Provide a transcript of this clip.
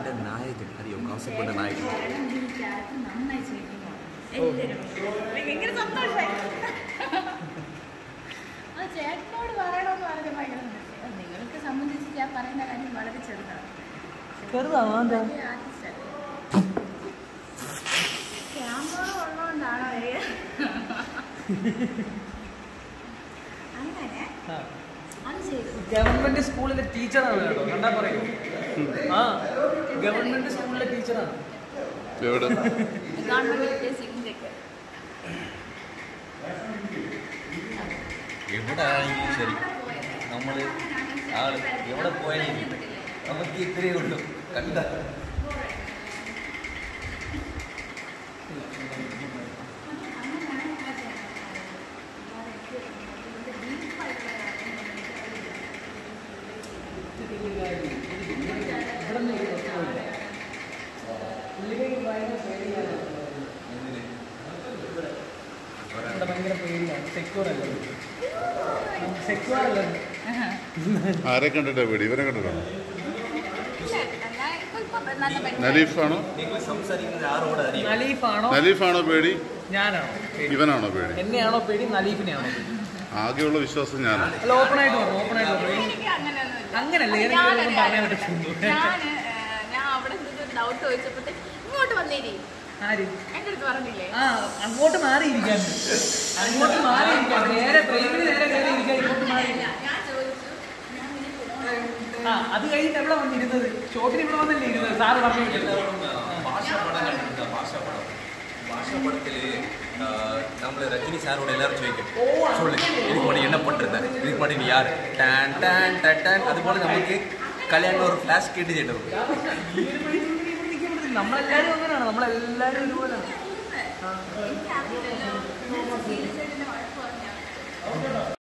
എൻ്റെ നായകൻ അറിയോ കാസർഗോഡ് നായകൻ ചേട്ടൻ ഈ ക്യാരക്ടർ നന്നായി ചെയ്തിരുന്നു എല്ലാവരും എനിക്ക് ഭയങ്കര സന്തോഷമായി ആ ചേട്ടനോട് പറയണമെന്ന് പറഞ്ഞാൽ ഭയങ്കര സന്തോഷം. നിങ്ങൾക്ക് സംബന്ധിച്ച് ഞാൻ പറയുന്ന കാര്യം വളരെ ചെറുതാണ് ചെറുതാണോ എന്താ വലിയ artist അല്ലേ? ക്യാമറ ഉള്ളതുകൊണ്ടാണോ ഏ? അങ്ങനെ അത് ചെയ്തു ഗവൺമെന്റ് സ്കൂളിലെ ടീച്ചറാണ് കേട്ടോ കണ്ടാ പറയൂ ആ ഗവൺമെന്റ് സ്കൂളിലെ ടീച്ചറാണ് എവിടെ ഗവൺമെന്റ് വിദ്യാഭ്യാസത്തിൻ്റെയൊക്കെ എവിടെ ആണെങ്കിലും ശരി നമ്മൾ ആള് എവിടെ പോയാലും നമുക്ക് ഇത്രയേ ഉള്ളൂ കണ്ട ഇവിടെ ഭയങ്കര പേടിയാണ് സെക്യൂർ അല്ല സെക്യൂർ അല്ല ആരെ കണ്ടിട്ടാ പേടി ഇവരെ കണ്ടിട്ടാണോ ഇല്ല, ഞാൻ ഇപ്പൊ ഇപ്പൊ നല്ല പരിചയം. നലീഫാണോ നിങ്ങൾ സംസാരിക്കുന്നത് ആരോട് അറിയാം നലീഫാണോ നലീഫാണോ പേടി ഞാനാണോ പേടി ഇവനാണോ പേടി എന്നെയാണോ പേടി നലീഫിനെയാണോ പേടി ആകെയുള്ള വിശ്വാസം ഞാനാണ് അല്ല ഓപ്പൺ ആയിട്ട് പറഞ്ഞു ഓപ്പൺ ആയിട്ട് പറഞ്ഞു എനിക്ക് അങ്ങനെയൊന്നുമില്ല. അങ്ങനല്ല, അത് ഏതെങ്കിലും ഞാനൊരു ഒന്നും പറയാൻ കാര്യം പറ്റത്തുള്ളൂ. പറയാം. ഞാന്, ഏഹ്, ഞാൻ അവിടെ നിന്ന് ഒരു ഡൗട്ട് ചോദിച്ചപ്പോഴത്തെ ഇങ്ങോട്ട് വന്നേരി ആര് എന്റെ അടുത്ത് പറഞ്ഞില്ലേ ആ അങ്ങോട്ട് മാറിയിരിക്കാൻ അങ്ങോട്ട് മാറിയിരിക്കാൻ നേരെ ബ്രെയിനിൽ നേരെ കയറി ഇരിക്കാൻ ഇങ്ങോട്ട് മാറി ഇല്ല, ഞാൻ ചോദിച്ചു ഞാൻ ഇങ്ങനെ പോകണം. ആ അത് കഴിഞ്ഞിട്ട് എവിടെ വന്നിരുന്നത് ഷോപ്പിന് ഇവിടെ വന്നല്ലേ ഇരുന്നത് സാറ് പറഞ്ഞു ഭാഷാപടം കണ്ടിട്ടുണ്ടോ ഭാഷാപടം ഭാഷാപടത്തില് നമ്മൾ രജനി സാരോട് எல்லாரும் ചോദിക്കും சொல்லு இதுக்கு முன்னாடி என்ன பண்றது இதுக்கு முன்னாடி நீ யார் டான் டான் டான் டான் അതുപോലെ നമുക്ക് കല്യാണം ഒരു ഫ്ലാഷ് കേട്ട് ചെയ്യേണ്ടത് നമ്മളെല്ലാരും അങ്ങനെയാണ് നമ്മളെല്ലാരും ഒരുപോലെയാണ് എനിക്കറിയില്ലല്ലോ. ഞാൻ serious ആയിട്ട് എന്നെ വഴക്ക് പറഞ്ഞതാണ്.